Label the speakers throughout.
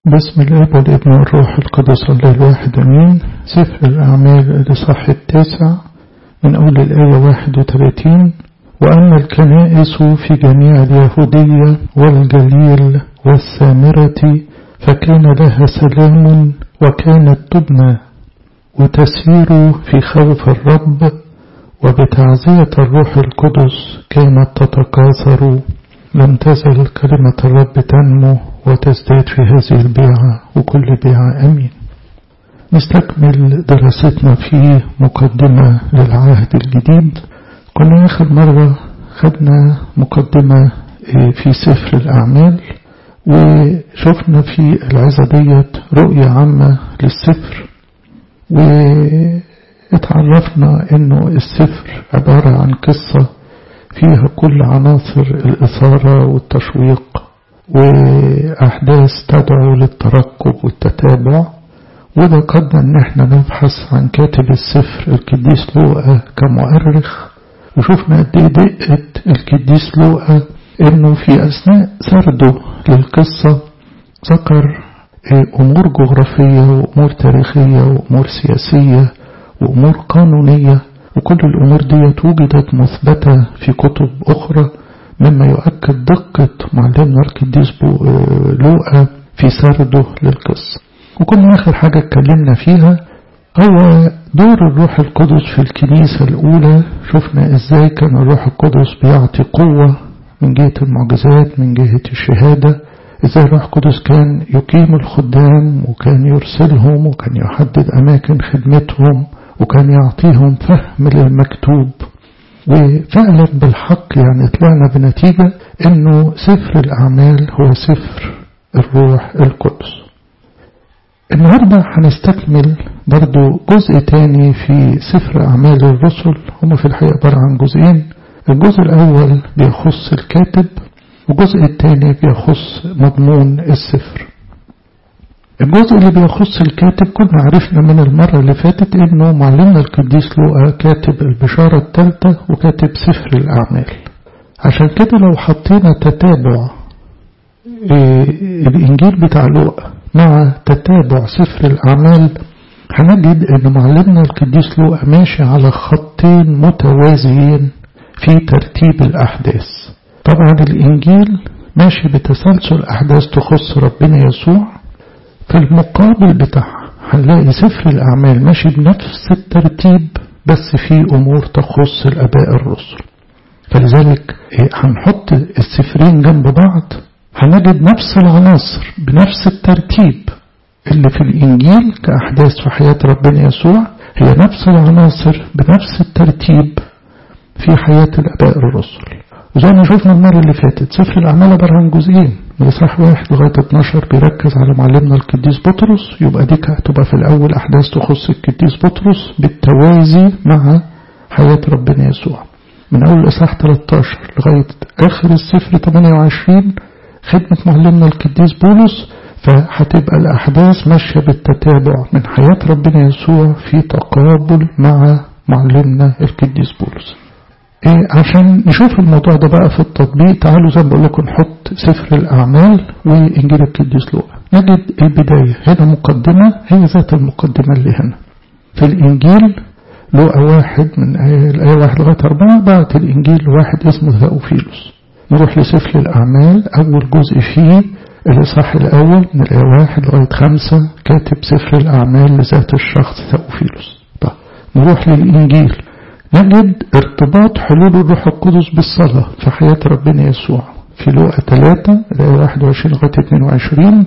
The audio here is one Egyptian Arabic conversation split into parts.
Speaker 1: بسم الاب والابن والروح القدس الله الواحد امين سفر الاعمال الاصحاح التاسع من اول الايه 31 واما الكنائس في جميع اليهوديه والجليل والسامره فكان لها سلام وكانت تبنى وتسير في خوف الرب وبتعزيه الروح القدس كانت تتكاثر لم تزل كلمة الرب تنمو وتزداد في هذه البيعة وكل بيعة أمين نستكمل دراستنا في مقدمة للعهد الجديد كنا آخر مرة خدنا مقدمة في سفر الأعمال وشفنا في العزة ديت رؤية عامة للسفر واتعرفنا انه السفر عبارة عن قصة فيها كل عناصر الإثارة والتشويق وأحداث تدعو للترقب والتتابع وذكرنا أن احنا نبحث عن كاتب السفر القديس لوقا كمؤرخ وشفنا قد ايه دقة القديس لوقا انه في اثناء سرده للقصة ذكر امور جغرافية وامور تاريخية وامور سياسية وامور قانونية وكل الأمور دي وجدت مثبتة في كتب أخرى مما يؤكد دقة معلمنا القديس لوقا في سرده للقصة وكنا آخر حاجة اتكلمنا فيها هو دور الروح القدس في الكنيسة الأولى شفنا إزاي كان الروح القدس بيعطي قوة من جهة المعجزات من جهة الشهادة إزاي الروح القدس كان يقيم الخدام وكان يرسلهم وكان يحدد أماكن خدمتهم وكان يعطيهم فهم للمكتوب وفعلا بالحق يعني طلعنا بنتيجة انه سفر الاعمال هو سفر الروح القدس النهاردة هنستكمل برضو جزء تاني في سفر اعمال الرسل هما في الحقيقة عبارة عن جزئين الجزء الاول بيخص الكاتب والجزء الثاني بيخص مضمون السفر الجزء اللي بيخص الكاتب كنا عرفنا من المرة اللي فاتت انه معلمنا القديس لوقا كاتب البشارة الثالثة وكاتب سفر الأعمال عشان كده لو حطينا تتابع الإنجيل بتاع لوقا مع تتابع سفر الأعمال هنجد ان معلمنا القديس لوقا ماشي على خطين متوازيين في ترتيب الأحداث طبعا الإنجيل ماشي بتسلسل أحداث تخص ربنا يسوع في المقابل بتاعها هنلاقي سفر الأعمال ماشي بنفس الترتيب بس في أمور تخص الأباء الرسل فلذلك هنحط السفرين جنب بعض هنجد نفس العناصر بنفس الترتيب اللي في الإنجيل كأحداث في حياة ربنا يسوع هي نفس العناصر بنفس الترتيب في حياة الأباء الرسل وزي ما شفنا المرة اللي فاتت سفر الأعمال عبارة عن جزئين من إصحاح واحد لغاية 12 بيركز على معلمنا القديس بطرس يبقى دي هتبقى في الأول أحداث تخص القديس بطرس بالتوازي مع حياة ربنا يسوع من أول إصحاح 13 لغاية آخر السفر 28 خدمة معلمنا القديس بولس فهتبقى الأحداث ماشية بالتتابع من حياة ربنا يسوع في تقابل مع معلمنا القديس بولس إيه عشان نشوف الموضوع ده بقى في التطبيق تعالوا زي ما بقول لكم نحط سفر الأعمال وإنجيل القديس لوقا نجد البداية هنا مقدمة هي ذات المقدمة اللي هنا في الإنجيل لوقا واحد من الآية واحد لغاية أربعة بعد الإنجيل لواحد اسمه ثاوفيلوس نروح لسفر الأعمال أول جزء فيه الإصحاح الأول من الآية واحد لغاية خمسة كاتب سفر الأعمال لذات الشخص ثاوفيلوس طيب نروح للإنجيل نجد ارتباط حلول الروح القدس بالصلاة في حياة ربنا يسوع في لوقا 3 الآية 21 لغاية 22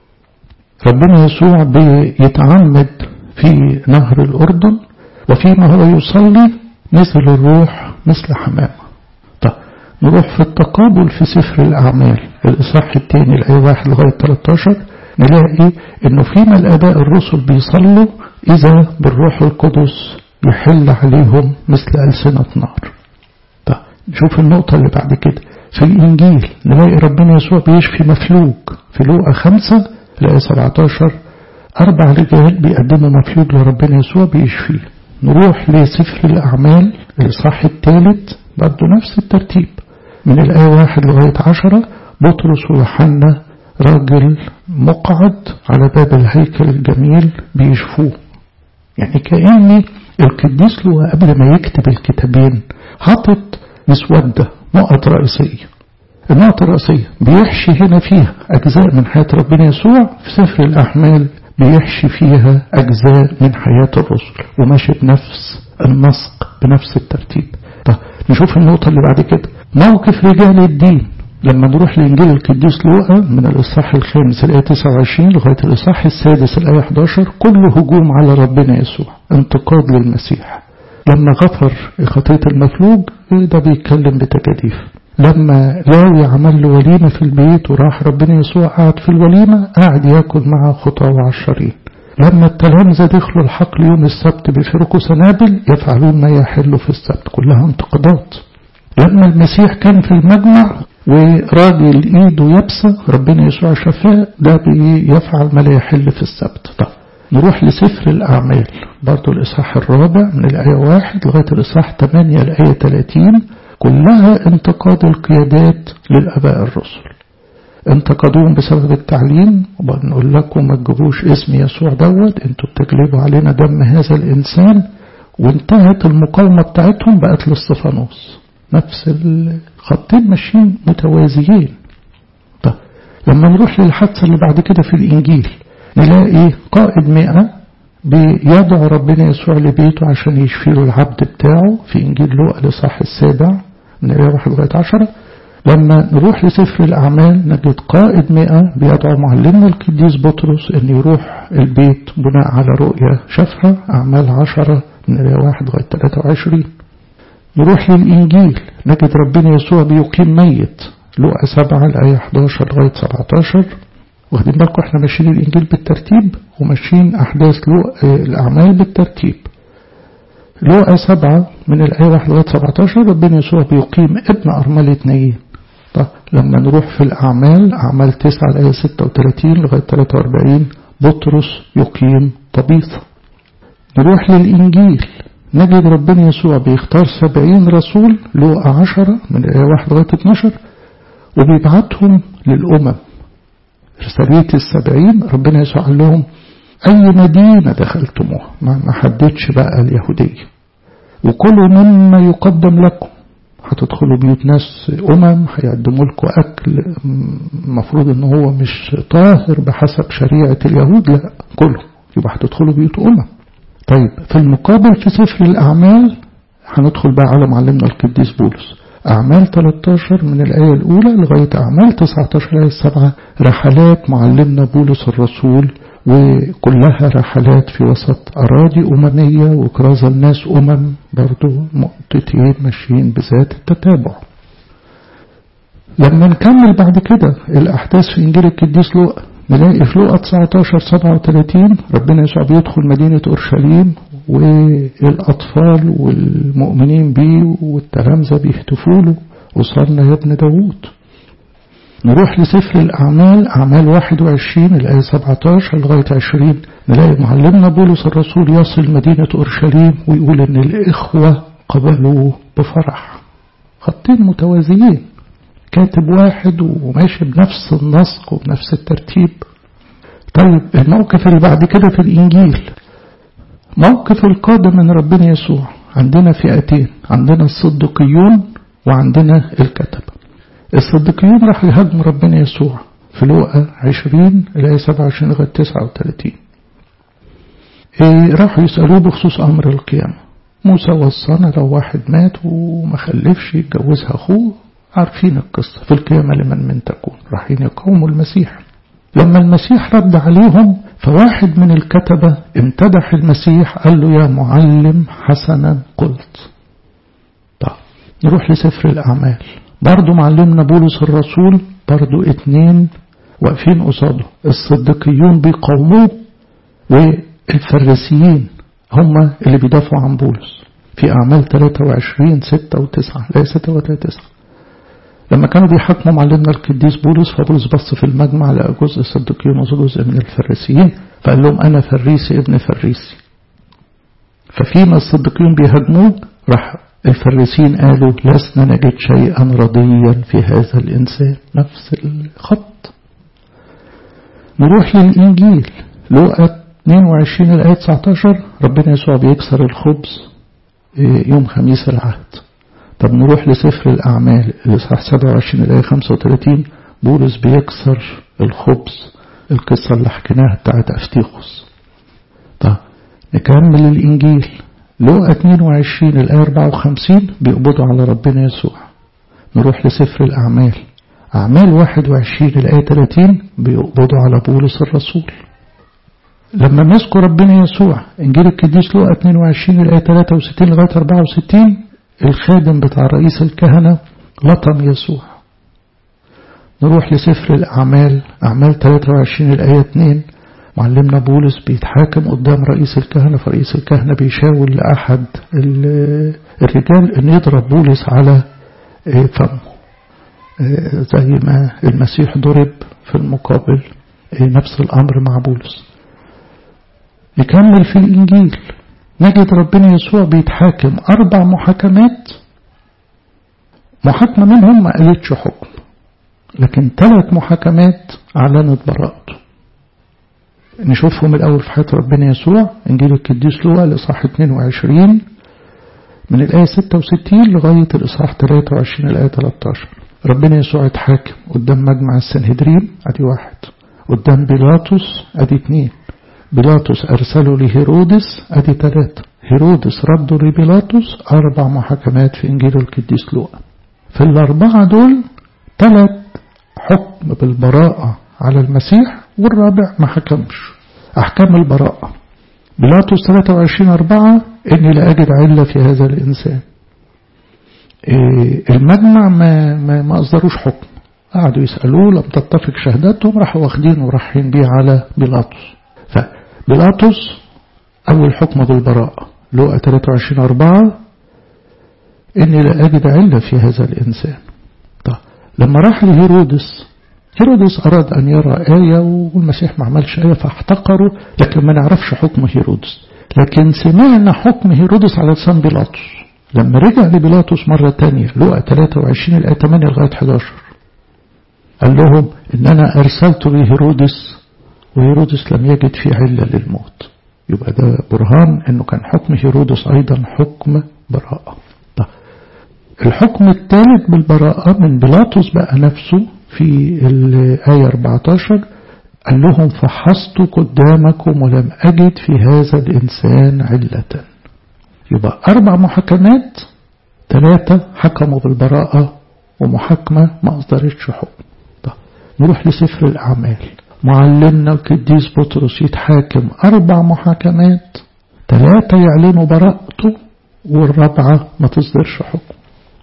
Speaker 1: ربنا يسوع بيتعمد في نهر الأردن وفيما هو يصلي نزل الروح مثل حمامة طيب نروح في التقابل في سفر الأعمال الإصحاح الثاني الآية 1 لغاية 13 نلاقي إنه فيما الآباء الرسل بيصلوا إذا بالروح القدس يحل عليهم مثل ألسنة نار طيب نشوف النقطة اللي بعد كده في الإنجيل نلاقي ربنا يسوع بيشفي مفلوج في لوقا خمسة الآية 17 أربع رجال بيقدموا مفلوج لربنا يسوع بيشفيه نروح لسفر الأعمال الإصحاح الثالث برضه نفس الترتيب من الآية واحد لغاية عشرة بطرس ويوحنا راجل مقعد على باب الهيكل الجميل بيشفوه يعني كأني القديس له قبل ما يكتب الكتابين حاطط مسودة نقط رئيسية النقطة الرئيسية بيحشي هنا فيها أجزاء من حياة ربنا يسوع في سفر الأحمال بيحشي فيها أجزاء من حياة الرسل وماشي بنفس النسق بنفس الترتيب طيب نشوف النقطة اللي بعد كده موقف رجال الدين لما نروح لإنجيل القديس لوقا من الإصحاح الخامس الآية 29 لغاية الإصحاح السادس الآية 11 كله هجوم على ربنا يسوع انتقاد للمسيح لما غفر خطية المفلوج ده بيتكلم بتجاديف لما لاوي عمل له وليمة في البيت وراح ربنا يسوع قعد في الوليمة قعد ياكل مع خطاه وعشرين لما التلامذة دخلوا الحقل يوم السبت بيفرقوا سنابل يفعلون ما يحل في السبت كلها انتقادات لما المسيح كان في المجمع وراجل ايده يابسة ربنا يسوع شفاه ده بيفعل ما لا يحل في السبت طب نروح لسفر الأعمال برضو الإصحاح الرابع من الآية واحد لغاية الإصحاح 8 الآية 30 كلها انتقاد القيادات للأباء الرسل انتقدوهم بسبب التعليم وبنقول لكم ما تجيبوش اسم يسوع دوت انتوا بتجلبوا علينا دم هذا الإنسان وانتهت المقاومة بتاعتهم بقت لاستفانوس نفس الخطين ماشيين متوازيين طب لما نروح للحادثة اللي بعد كده في الإنجيل نلاقي قائد مئة بيدعو ربنا يسوع لبيته عشان يشفي له العبد بتاعه في إنجيل لوقا الإصحاح السابع من الآية 1 لغاية 10 لما نروح لسفر الأعمال نجد قائد مئة بيدعو معلمنا القديس بطرس أن يروح البيت بناء على رؤية شافها أعمال 10 من الآية 1 لغاية 23 نروح للإنجيل نجد ربنا يسوع بيقيم ميت لوقا 7 الآية 11 لغاية 17 واخدين بالكم احنا ماشيين الإنجيل بالترتيب وماشيين أحداث لوقا الأعمال بالترتيب لوقا 7 من الآية 1 لغاية 17 ربنا يسوع بيقيم ابن أرملة نايين طب لما نروح في الأعمال أعمال 9 الآية 36 لغاية 43 بطرس يقيم طبيثة نروح للإنجيل نجد ربنا يسوع بيختار سبعين رسول لوقا عشرة من الآية 1 لغاية 12 وبيبعتهم للأمم رسالية السبعين ربنا يسوع قال لهم أي مدينة دخلتموها ما حددش بقى اليهودية وكلوا مما يقدم لكم هتدخلوا بيوت ناس أمم هيقدموا لكم أكل المفروض إن هو مش طاهر بحسب شريعة اليهود لا كله يبقى هتدخلوا بيوت أمم طيب في المقابل في سفر الأعمال هندخل بقى على معلمنا القديس بولس أعمال 13 من الآية الأولى لغاية أعمال 19 الآية السبعة رحلات معلمنا بولس الرسول وكلها رحلات في وسط أراضي أممية وكرازة الناس أمم برضو مؤتتين ماشيين بذات التتابع لما نكمل بعد كده الأحداث في إنجيل القديس لوقا نلاقي في لوقا 19 37 ربنا يسوع بيدخل مدينة أورشليم والأطفال والمؤمنين بيه والتلامذة بيهتفوا له وصلنا يا ابن داوود نروح لسفر الأعمال أعمال 21 الآية 17 لغاية 20 نلاقي معلمنا بولس الرسول يصل مدينة أورشليم ويقول إن الإخوة قبلوه بفرح خطين متوازيين كاتب واحد وماشي بنفس النسق وبنفس الترتيب طيب الموقف اللي بعد كده في الإنجيل موقف القادم من ربنا يسوع عندنا فئتين عندنا الصدقيون وعندنا الكتبة الصدقيون راح يهاجموا ربنا يسوع في لوقا 20 الآية 27 لغاية 39 إيه راحوا يسألوه بخصوص أمر القيامة موسى وصانا لو واحد مات وما خلفش يتجوزها أخوه عارفين القصة في القيامة لمن من تكون رايحين يقوموا المسيح لما المسيح رد عليهم فواحد من الكتبة امتدح المسيح قال له يا معلم حسنا قلت طب نروح لسفر الأعمال برضو معلمنا بولس الرسول برضو اتنين واقفين قصاده الصديقيون بيقاوموه والفريسيين هم اللي بيدافعوا عن بولس في أعمال 23 6 و9 لا 6 و 9 لما كانوا بيحكموا معلمنا القديس بولس فبولس بص في المجمع لقى جزء الصديقيين وجزء من الفريسيين فقال لهم أنا فريسي ابن فريسي ففيما الصديقيين بيهاجموه راح الفريسيين قالوا لسنا نجد شيئا رضيا في هذا الإنسان نفس الخط نروح للإنجيل لوقا 22 الآية 19 ربنا يسوع بيكسر الخبز يوم خميس العهد طب نروح لسفر الأعمال الإصحاح 27 الآية 35 بولس بيكسر الخبز القصة اللي حكيناها بتاعت أفتيخوس طب نكمل الإنجيل لوقا 22 الآية 54 بيقبضوا على ربنا يسوع نروح لسفر الأعمال أعمال 21 الآية 30 بيقبضوا على بولس الرسول لما مسكوا ربنا يسوع إنجيل القديس لوقا 22 الآية 63 لغاية 64 الخادم بتاع رئيس الكهنة لطم يسوع نروح لسفر الأعمال أعمال 23 الآية 2 معلمنا بولس بيتحاكم قدام رئيس الكهنة فرئيس الكهنة بيشاور لأحد الرجال أن يضرب بولس على فمه زي ما المسيح ضرب في المقابل نفس الأمر مع بولس نكمل في الإنجيل نجد ربنا يسوع بيتحاكم أربع محاكمات محاكمة منهم ما قالتش حكم لكن ثلاث محاكمات أعلنت براءته نشوفهم الأول في حياة ربنا يسوع إنجيل القديس لوقا الإصحاح 22 من الآية 66 لغاية الإصحاح 23 الآية 13 ربنا يسوع اتحاكم قدام مجمع السنهدرين أدي واحد قدام بيلاطس أدي اتنين بيلاطس أرسله لهيرودس أدي ثلاثة هيرودس رده لبيلاطس أربع محاكمات في إنجيل القديس لوقا في الأربعة دول ثلاث حكم بالبراءة على المسيح والرابع ما حكمش أحكام البراءة بيلاطس 23 أربعة إني لا أجد علة في هذا الإنسان إيه المجمع ما, ما, ما أصدروش حكم قعدوا يسألوه لم تتفق شهادتهم راحوا واخدين ورايحين بيه على بيلاطس فبيلاطس أول حكم بالبراءة لوقا 23 أربعة إني لا أجد علة في هذا الإنسان طيب لما راح لهيرودس هيرودس أراد أن يرى آية والمسيح ما عملش آية فاحتقره لكن ما نعرفش حكم هيرودس لكن سمعنا حكم هيرودس على لسان بيلاطس لما رجع لبيلاطس مرة تانية لقى 23 الآية 8 لغاية 11 قال لهم إن أنا أرسلت لهيرودس وهيرودس لم يجد في علة للموت يبقى ده برهان إنه كان حكم هيرودس أيضا حكم براءة طيب الحكم الثالث بالبراءة من بيلاطس بقى نفسه في الآية 14 قال لهم فحصت قدامكم ولم أجد في هذا الإنسان علة يبقى أربع محاكمات ثلاثة حكموا بالبراءة ومحاكمة ما أصدرتش حكم طيب نروح لسفر الأعمال معلمنا القديس بطرس يتحاكم أربع محاكمات ثلاثة يعلنوا براءته والرابعة ما تصدرش حكم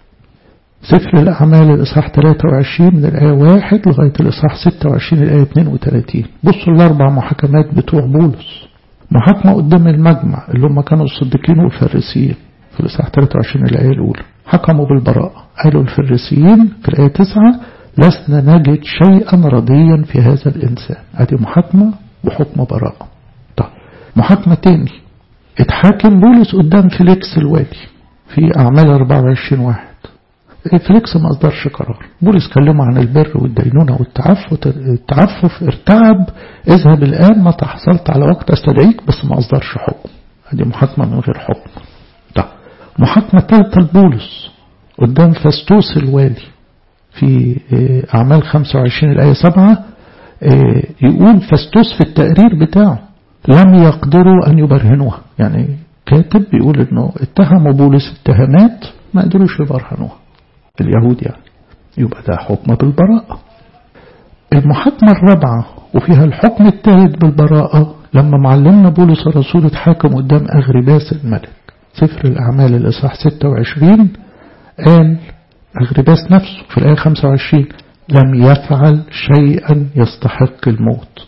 Speaker 1: سفر الأعمال الإصحاح 23 من الآية 1 لغاية الإصحاح 26 الآية 32 بصوا الأربع محاكمات بتوع بولس محاكمة قدام المجمع اللي هم كانوا الصديقين والفريسيين في الإصحاح 23 الآية الأولى حكموا بالبراءة قالوا الفريسيين في الآية 9 لسنا نجد شيئا رضيا في هذا الإنسان هذه محاكمة وحكم براءة طيب محاكمة تاني اتحاكم بولس قدام فيليكس الوالي في أعمال 24 واحد فليكس ما أصدرش قرار بولس كلمه عن البر والدينونة والتعفف التعفف ارتعب اذهب الآن متى حصلت على وقت أستدعيك بس ما أصدرش حكم هذه محاكمة من غير حكم طيب محاكمة ثالثة لبولس قدام فاستوس الوالي في أعمال 25 الآية 7 يقول فاستوس في التقرير بتاعه لم يقدروا أن يبرهنوها يعني كاتب بيقول انه اتهموا بولس اتهامات ما قدروش يبرهنوها اليهود يعني يبقى ده حكم بالبراءة المحاكمة الرابعة وفيها الحكم الثالث بالبراءة لما معلمنا بولس الرسول اتحاكم قدام أغرباس الملك سفر الأعمال الإصحاح 26 قال أغرباس نفسه في الآية 25 لم يفعل شيئا يستحق الموت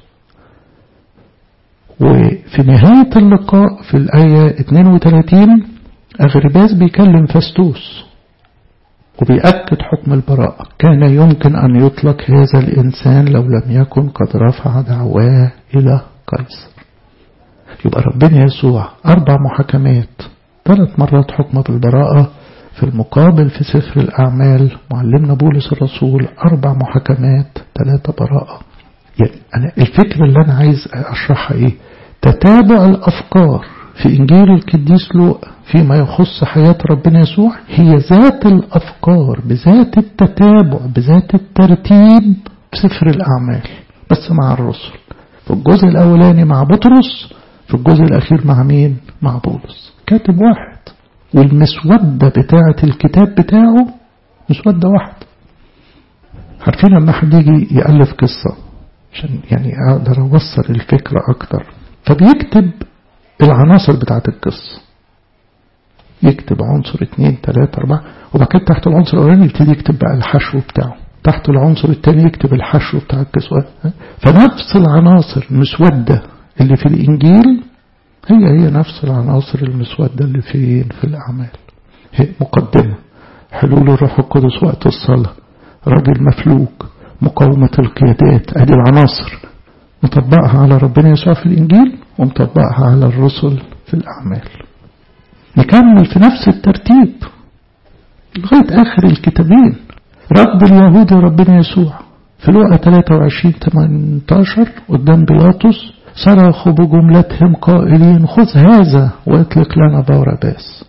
Speaker 1: وفي نهاية اللقاء في الآية 32 أغرباس بيكلم فاستوس وبيأكد حكم البراءة كان يمكن أن يطلق هذا الإنسان لو لم يكن قد رفع دعواه إلى قيصر يبقى ربنا يسوع أربع محاكمات ثلاث مرات حكم بالبراءة في المقابل في سفر الأعمال معلمنا بولس الرسول أربع محاكمات ثلاثة براءة يعني أنا الفكرة اللي أنا عايز أشرحها إيه تتابع الأفكار في إنجيل القديس لوقا فيما يخص حياة ربنا يسوع هي ذات الأفكار بذات التتابع بذات الترتيب بسفر الأعمال بس مع الرسل في الجزء الأولاني مع بطرس في الجزء الأخير مع مين؟ مع بولس كاتب واحد والمسودة بتاعة الكتاب بتاعه مسودة واحد عارفين لما حد يجي يألف قصة عشان يعني أقدر أوصل الفكرة أكتر فبيكتب العناصر بتاعة القصة يكتب عنصر اتنين تلاتة أربعة وبعد كده تحت العنصر الأولاني يبتدي يكتب بقى الحشو بتاعه تحت العنصر الثاني يكتب الحشو بتاع الكسوة فنفس العناصر المسودة اللي في الإنجيل هي هي نفس العناصر المسودة اللي فين في الأعمال هي مقدمة حلول الروح القدس وقت الصلاة راجل مفلوك مقاومة القيادات ادي العناصر مطبقها على ربنا يسوع في الإنجيل ومطبقها على الرسل في الأعمال نكمل في نفس الترتيب لغاية آخر الكتابين رد اليهود ربنا يسوع في لقى 23 18 قدام بيلاطس صرخوا بجملتهم قائلين خذ هذا واطلق لنا بارباس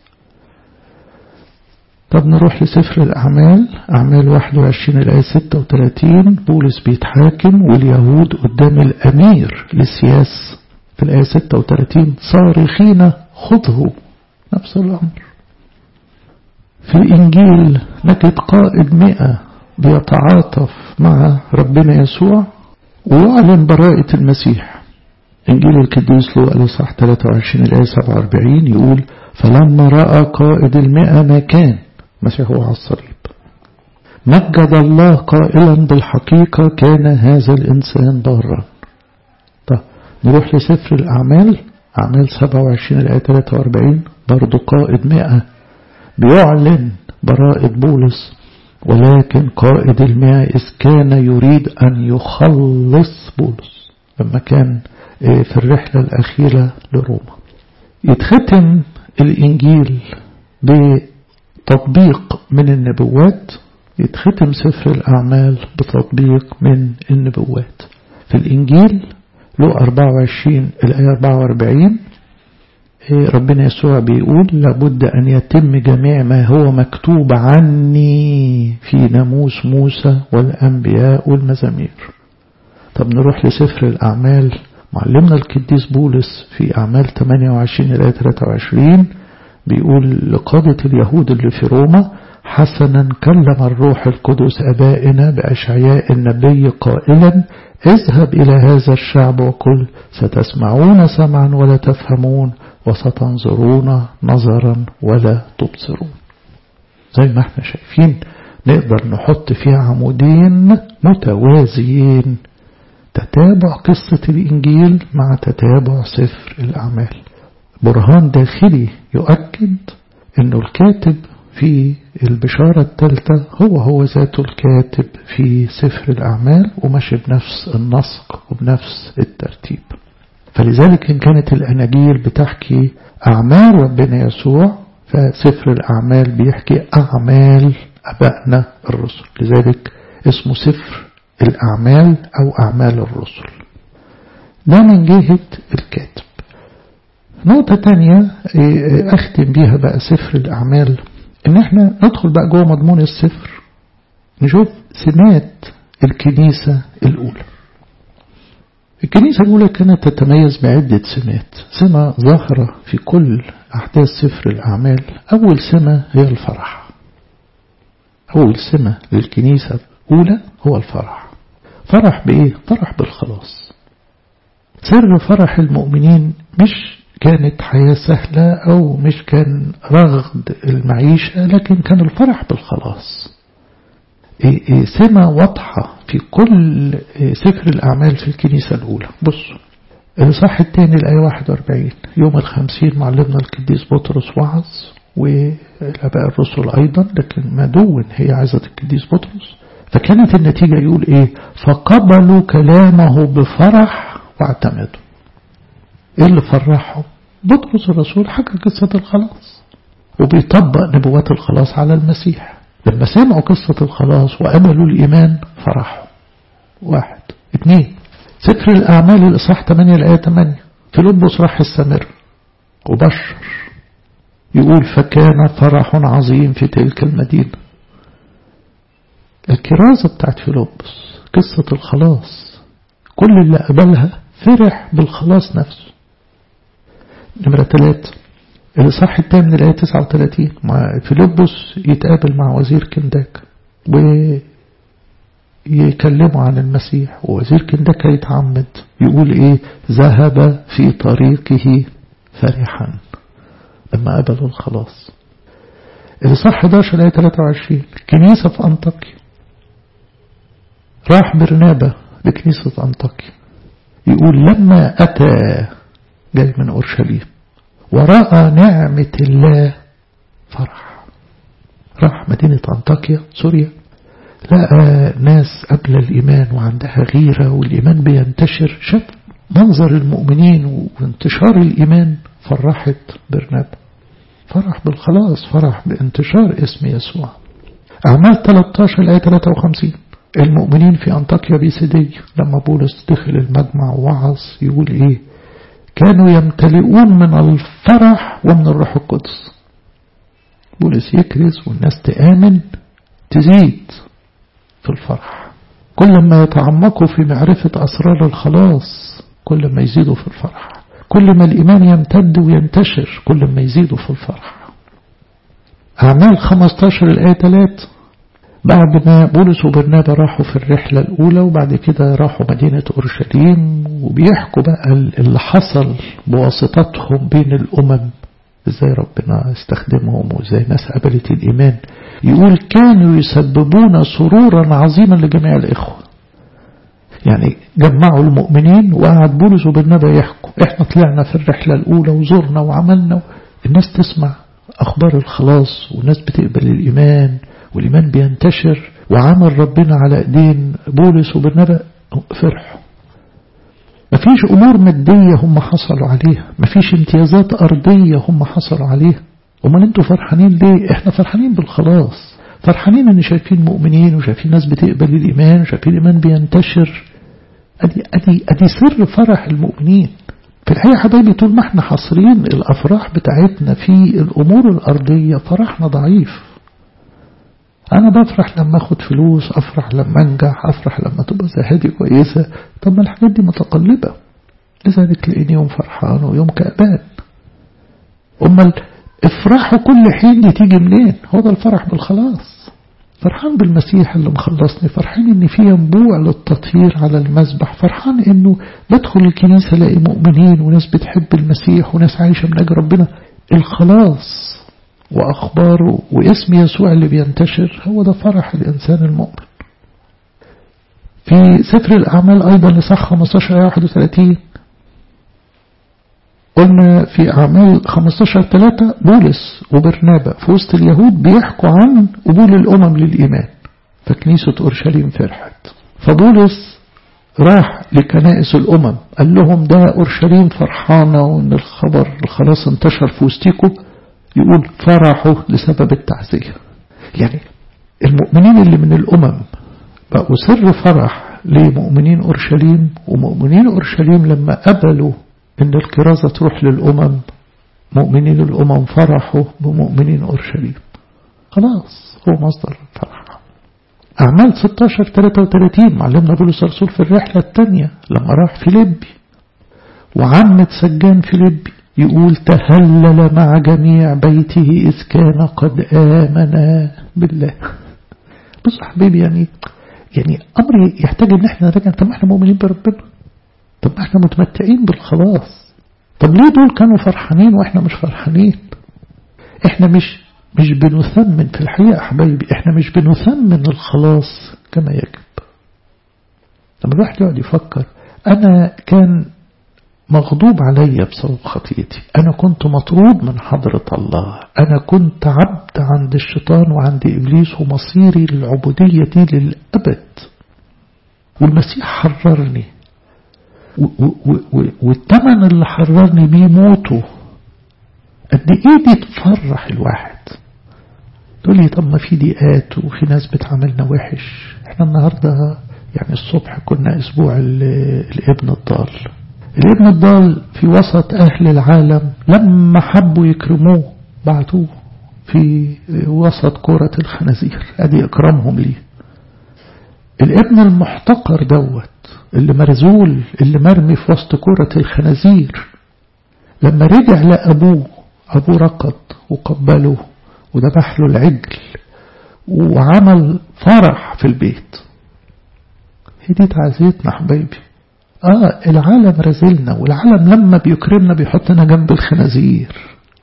Speaker 1: طب نروح لسفر الأعمال أعمال 21 الآية 36 بولس بيتحاكم واليهود قدام الأمير للسياس في الآية 36 صارخين خذه نفس الأمر في الإنجيل نجد قائد مئة بيتعاطف مع ربنا يسوع ويعلن براءة المسيح إنجيل القديس له الإصحاح 23 الآية 47 يقول فلما رأى قائد المئة ما كان المسيح هو على الصليب مجد الله قائلا بالحقيقة كان هذا الإنسان بارا طيب نروح لسفر الأعمال أعمال 27 الآية 43 برضو قائد مئة بيعلن براءة بولس ولكن قائد المئة إذ كان يريد أن يخلص بولس لما كان في الرحلة الأخيرة لروما يتختم الإنجيل بتطبيق من النبوات يتختم سفر الأعمال بتطبيق من النبوات في الإنجيل له 24 الآية 44 ربنا يسوع بيقول لابد أن يتم جميع ما هو مكتوب عني في ناموس موسى والأنبياء والمزامير طب نروح لسفر الأعمال معلمنا القديس بولس في أعمال 28 إلى 23 بيقول لقادة اليهود اللي في روما حسنا كلم الروح القدس أبائنا بأشعياء النبي قائلا اذهب إلى هذا الشعب وقل ستسمعون سمعا ولا تفهمون وستنظرون نظرا ولا تبصرون زي ما احنا شايفين نقدر نحط فيها عمودين متوازيين تتابع قصة الإنجيل مع تتابع سفر الأعمال برهان داخلي يؤكد أنه الكاتب في البشارة الثالثة هو هو ذاته الكاتب في سفر الأعمال وماشي بنفس النسق وبنفس الترتيب فلذلك إن كانت الأناجيل بتحكي أعمال ربنا يسوع فسفر الأعمال بيحكي أعمال أبائنا الرسل لذلك اسمه سفر الأعمال أو أعمال الرسل ده من جهة الكاتب نقطة تانية أختم بيها بقى سفر الأعمال إن إحنا ندخل بقى جوه مضمون السفر نشوف سمات الكنيسة الأولى الكنيسة الأولى كانت تتميز بعدة سمات سمة ظاهرة في كل أحداث سفر الأعمال أول سمة هي الفرح أول سمة للكنيسة الأولى هو الفرح فرح بإيه؟ فرح بالخلاص سر فرح المؤمنين مش كانت حياة سهلة أو مش كان رغد المعيشة لكن كان الفرح بالخلاص سمة واضحة في كل سفر الأعمال في الكنيسة الأولى بصوا الإصحاح الثاني الآية 41 يوم الخمسين معلمنا القديس بطرس وعظ والآباء الرسل أيضا لكن ما دون هي عزة القديس بطرس فكانت النتيجة يقول إيه فقبلوا كلامه بفرح واعتمدوا إيه اللي فرحهم بطرس الرسول حكى قصة الخلاص وبيطبق نبوات الخلاص على المسيح لما سمعوا قصة الخلاص وأملوا الإيمان فرحوا واحد اثنين سفر الأعمال الإصحاح 8 الآية 8 فيلبس راح السامرة وبشر يقول فكان فرح عظيم في تلك المدينة الكرازة بتاعت فيلبس قصة الخلاص كل اللي قبلها فرح بالخلاص نفسه نمرة ثلاثة الإصحاح الثامن من الآية 39 مع فيلبس يتقابل مع وزير كنداك ويكلموا عن المسيح ووزير كنداك يتعمد يقول إيه ذهب في طريقه فرحا لما قبلوا الخلاص الإصحاح 11 الآية 23 كنيسة في أنطاكيا راح برنابة لكنيسة أنطاكيا يقول لما أتى جاي من أورشليم ورأى نعمة الله فرح راح مدينة أنطاكيا سوريا لقى ناس قبل الإيمان وعندها غيرة والإيمان بينتشر شاف منظر المؤمنين وانتشار الإيمان فرحت برنابا فرح بالخلاص فرح بانتشار اسم يسوع أعمال 13 الآية 53 المؤمنين في أنطاكيا بيسيدية لما بولس دخل المجمع ووعظ يقول إيه كانوا يمتلئون من الفرح ومن الروح القدس بولس يكرز والناس تآمن تزيد في الفرح كل ما يتعمقوا في معرفة أسرار الخلاص كل ما يزيدوا في الفرح كل ما الإيمان يمتد وينتشر كل ما يزيدوا في الفرح أعمال 15 الآية 3 بعد ما بولس وبرنابا راحوا في الرحلة الأولى وبعد كده راحوا مدينة أورشليم وبيحكوا بقى اللي حصل بواسطتهم بين الأمم ازاي ربنا استخدمهم وازاي ناس قبلت الإيمان يقول كانوا يسببون سرورا عظيما لجميع الإخوة يعني جمعوا المؤمنين وقعد بولس وبرنابا يحكوا احنا طلعنا في الرحلة الأولى وزرنا وعملنا الناس تسمع أخبار الخلاص والناس بتقبل الإيمان والإيمان بينتشر وعمل ربنا على ايدين بولس وبرنابا فرحوا مفيش أمور مادية هم حصلوا عليها مفيش امتيازات أرضية هم حصلوا عليها امال انتوا فرحانين ليه احنا فرحانين بالخلاص فرحانين ان شايفين مؤمنين وشايفين ناس بتقبل الإيمان وشايفين الإيمان بينتشر أدي, أدي, أدي سر فرح المؤمنين في الحقيقة حبايبي طول ما احنا حاصرين الأفراح بتاعتنا في الأمور الأرضية فرحنا ضعيف أنا بفرح لما أخد فلوس أفرح لما أنجح أفرح لما تبقى زهادي كويسة طب ما الحاجات دي متقلبة لذلك تلاقيني يوم فرحان ويوم كأبان أما افرحوا كل حين دي تيجي منين هو ده الفرح بالخلاص فرحان بالمسيح اللي مخلصني فرحان ان في ينبوع للتطهير على المذبح فرحان انه بدخل الكنيسة الاقي مؤمنين وناس بتحب المسيح وناس عايشة من اجل ربنا الخلاص وأخباره واسم يسوع اللي بينتشر هو ده فرح الإنسان المؤمن في سفر الأعمال أيضا لصح 15 31 قلنا في أعمال 15 3 بولس وبرنابا في وسط اليهود بيحكوا عن قبول الأمم للإيمان فكنيسة أورشليم فرحت فبولس راح لكنائس الأمم قال لهم ده أورشليم فرحانة وإن الخبر خلاص انتشر في وسطيكم يقول فرحوا لسبب التعزية يعني المؤمنين اللي من الأمم بقوا سر فرح لمؤمنين أورشليم ومؤمنين أورشليم لما قبلوا إن الكرازة تروح للأمم مؤمنين الأمم فرحوا بمؤمنين أورشليم خلاص هو مصدر الفرح أعمال 16 33 معلمنا بولس الرسول في الرحلة الثانية لما راح فيليبي وعمة سجان فيليبي يقول تهلل مع جميع بيته إذ كان قد آمن بالله بص حبيبي يعني يعني أمر يحتاج إن احنا نراجع طب احنا مؤمنين بربنا طب احنا متمتعين بالخلاص طب ليه دول كانوا فرحانين واحنا مش فرحانين احنا مش مش بنثمن في الحقيقة حبايبي احنا مش بنثمن الخلاص كما يجب لما الواحد يقعد يفكر انا كان مغضوب علي بسبب خطيتي أنا كنت مطرود من حضرة الله أنا كنت عبد عند الشيطان وعند إبليس ومصيري للعبودية دي للأبد والمسيح حررني والثمن اللي حررني بيه موته قد ايه دي تفرح الواحد تقول لي طب ما في ضيقات وفي ناس بتعاملنا وحش احنا النهارده يعني الصبح كنا أسبوع الابن الضال الابن الضال في وسط أهل العالم لما حبوا يكرموه بعتوه في وسط كرة الخنازير أدي إكرامهم ليه الابن المحتقر دوت اللي مرزول اللي مرمي في وسط كرة الخنازير لما رجع لأبوه أبوه ركض وقبله وذبح له العجل وعمل فرح في البيت هي دي تعزيتنا حبايبي آه العالم رزلنا والعالم لما بيكرمنا بيحطنا جنب الخنازير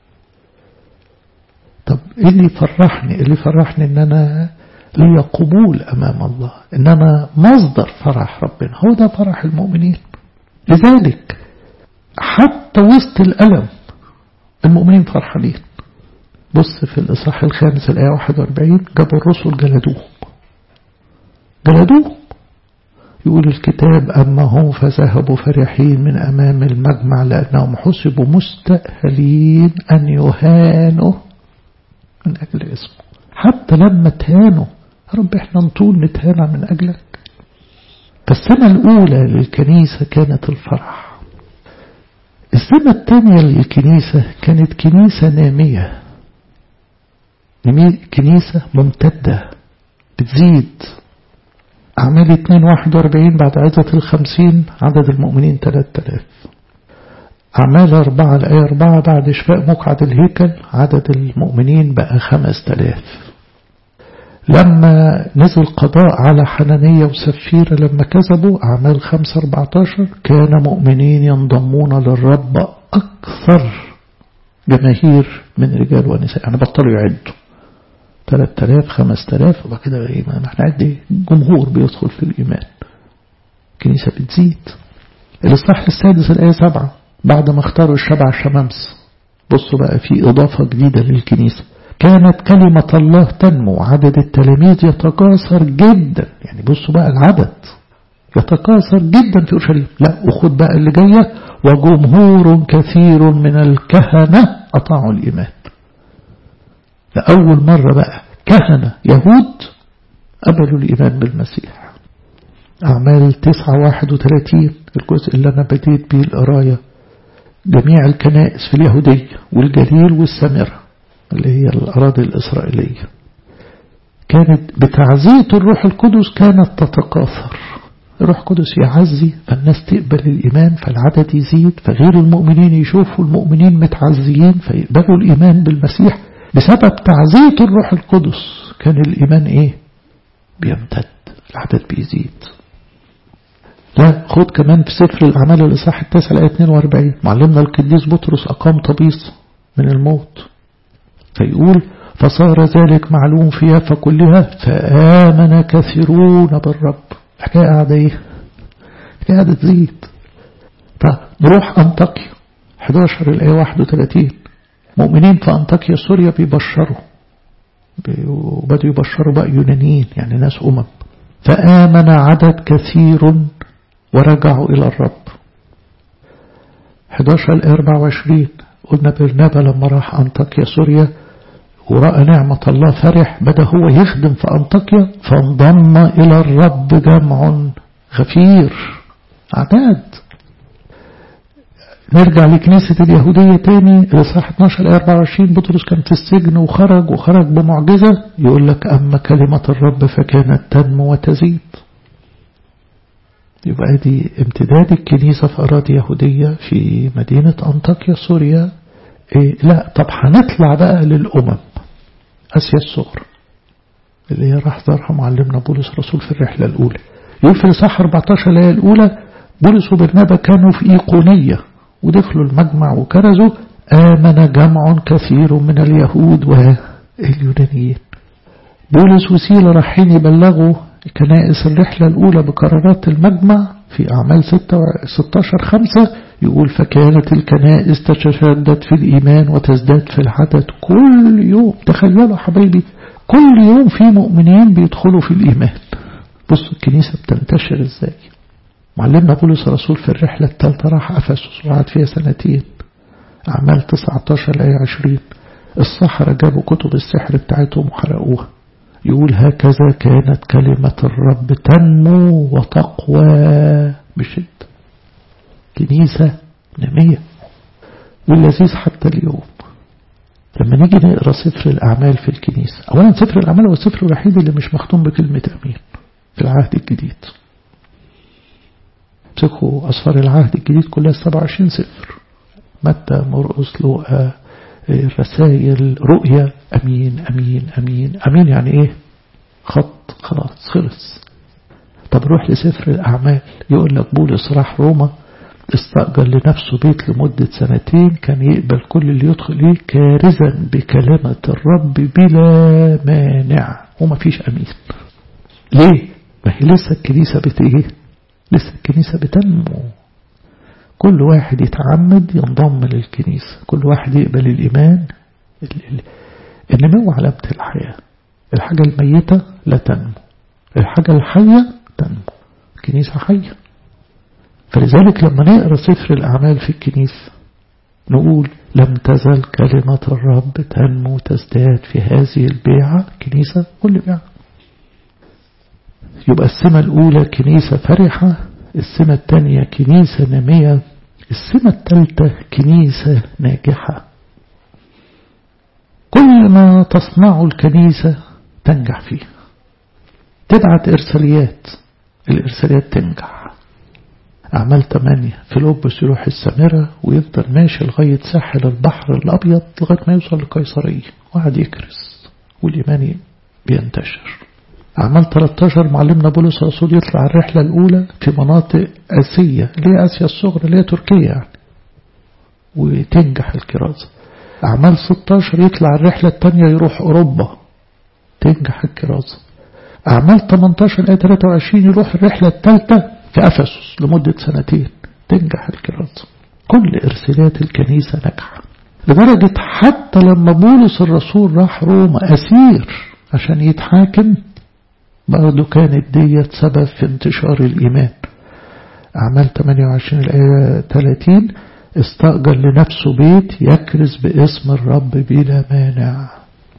Speaker 1: طب ايه اللي يفرحني اللي يفرحني ان انا لي قبول امام الله ان انا مصدر فرح ربنا هو ده فرح المؤمنين لذلك حتى وسط الألم المؤمنين فرحانين بص في الإصحاح الخامس الآية 41 جابوا الرسل جلدوهم جلدوهم يقول الكتاب أما هم فذهبوا فرحين من أمام المجمع لأنهم حسبوا مستأهلين أن يهانوا من أجل اسمه حتى لما تهانوا رب احنا نطول نتهانى من أجلك فالسنة الأولى للكنيسة كانت الفرح السنة الثانية للكنيسة كانت كنيسة نامية كنيسة ممتدة بتزيد أعمال 241 بعد عدة الخمسين عدد المؤمنين 3000 أعمال أربعة الآية أربعة بعد إشفاء مقعد الهيكل عدد المؤمنين بقى 5000 لما نزل قضاء على حنانية وسفيرة لما كذبوا أعمال 5 14 كان مؤمنين ينضمون للرب أكثر جماهير من رجال ونساء يعني بطلوا يعدوا 3000 5000 وبعد كده ايه ما احنا قد جمهور بيدخل في الإيمان الكنيسة بتزيد الإصحاح السادس الآية 7 بعد ما اختاروا الشبع الشمامس بصوا بقى في إضافة جديدة للكنيسة كانت كلمة الله تنمو عدد التلاميذ يتكاثر جدا يعني بصوا بقى العدد يتكاثر جدا في أورشليم لا وخد بقى اللي جاية وجمهور كثير من الكهنة أطاعوا الإيمان لأول مرة بقى كهنة يهود قبلوا الإيمان بالمسيح أعمال 9 31 الجزء اللي أنا بديت بيه القراية جميع الكنائس في اليهودية والجليل والسامرة اللي هي الأراضي الإسرائيلية كانت بتعزية الروح القدس كانت تتكاثر الروح القدس يعزي فالناس تقبل الإيمان فالعدد يزيد فغير المؤمنين يشوفوا المؤمنين متعزيين فيقبلوا الإيمان بالمسيح بسبب تعزية الروح القدس كان الإيمان إيه بيمتد العدد بيزيد لا خد كمان في سفر الأعمال الإصحاح التاسع الآية 42 معلمنا القديس بطرس أقام طبيس من الموت فيقول فصار ذلك معلوم في يافا كلها فآمن كثيرون بالرب الحكاية قاعدة ايه الحكاية قاعدة تزيد فنروح أنطاكيا 11 الآية 31 مؤمنين في أنطاكيا سوريا بيبشروا وبدأوا يبشروا بقى يونانيين يعني ناس أمم فآمن عدد كثير ورجعوا إلى الرب 11 الآية 24 قلنا برنابا لما راح أنطاكيا سوريا ورأى نعمة الله فرح بدأ هو يخدم في أنطاكيا فانضم إلى الرب جمع غفير أعداد نرجع لكنيسة اليهودية تاني الإصحاح 12 آية 24 بطرس كان في السجن وخرج وخرج بمعجزة يقول لك أما كلمة الرب فكانت تنمو وتزيد يبقى دي امتداد الكنيسة في أراضي يهودية في مدينة أنطاكيا سوريا إيه لا طب هنطلع بقى للأمم آسيا الصغرى اللي هي راح زارها معلمنا بولس رسول في الرحلة الأولى يقول في الإصحاح 14 الآية الأولى بولس وبرنابا كانوا في إيقونية ودخلوا المجمع وكرزوا آمن جمع كثير من اليهود واليونانيين بولس وسيلة رايحين يبلغوا كنائس الرحلة الأولى بقرارات المجمع في أعمال 16 خمسة يقول فكانت الكنائس تتشدد في الإيمان وتزداد في العدد كل يوم تخيلوا حبايبي كل يوم في مؤمنين بيدخلوا في الإيمان بصوا الكنيسة بتنتشر إزاي معلمنا بولس الرسول في الرحلة الثالثة راح أفسس وقعد فيها سنتين أعمال 19 آية 20 السحرة جابوا كتب السحر بتاعتهم وحرقوها يقول هكذا كانت كلمة الرب تنمو وتقوى بشدة كنيسة نامية واللذيذ حتى اليوم لما نيجي نقرا سفر الأعمال في الكنيسة أولا سفر الأعمال هو السفر الوحيد اللي مش مختوم بكلمة أمين في العهد الجديد امسكوا أسفار العهد الجديد كلها 27 سفر متى مرقس لوقا الرسائل رؤيا أمين أمين أمين أمين يعني إيه خط خلاص خلص طب روح لسفر الأعمال يقول لك بولس راح روما استأجر لنفسه بيت لمدة سنتين كان يقبل كل اللي يدخل إيه كارزا بكلمة الرب بلا مانع وما فيش أمين ليه؟ ما هي لسه الكنيسة بت إيه؟ لسه الكنيسة بتنمو كل واحد يتعمد ينضم للكنيسة كل واحد يقبل الإيمان النمو علامة الحياة الحاجة الميتة لا تنمو الحاجة الحية تنمو الكنيسة حية فلذلك لما نقرأ سفر الأعمال في الكنيسة نقول لم تزل كلمة الرب تنمو تزداد في هذه البيعة كنيسة كل بيعة يبقى السمة الأولى كنيسة فرحة السمة الثانية كنيسة نامية السمة الثالثة كنيسة ناجحة كل ما تصنعه الكنيسة تنجح فيه تبعت إرساليات الإرساليات تنجح أعمال ثمانية في الأوبس يروح السامرة ويفضل ماشي لغاية ساحل البحر الأبيض لغاية ما يوصل لقيصرية وقعد يكرس والإيمان بينتشر أعمال 13 معلمنا بولس الرسول يطلع الرحلة الأولى في مناطق آسية اللي هي آسيا الصغرى اللي هي تركيا يعني وتنجح الكرازة أعمال 16 يطلع الرحلة الثانية يروح أوروبا تنجح الكرازة أعمال 18 آية 23 يروح الرحلة الثالثة في أفسس لمدة سنتين تنجح الكرازة كل إرسالات الكنيسة ناجحة لدرجة حتى لما بولس الرسول راح روما أسير عشان يتحاكم برضه كانت ديت سبب في انتشار الإيمان أعمال 28 الآية 30 استأجر لنفسه بيت يكرز باسم الرب بلا مانع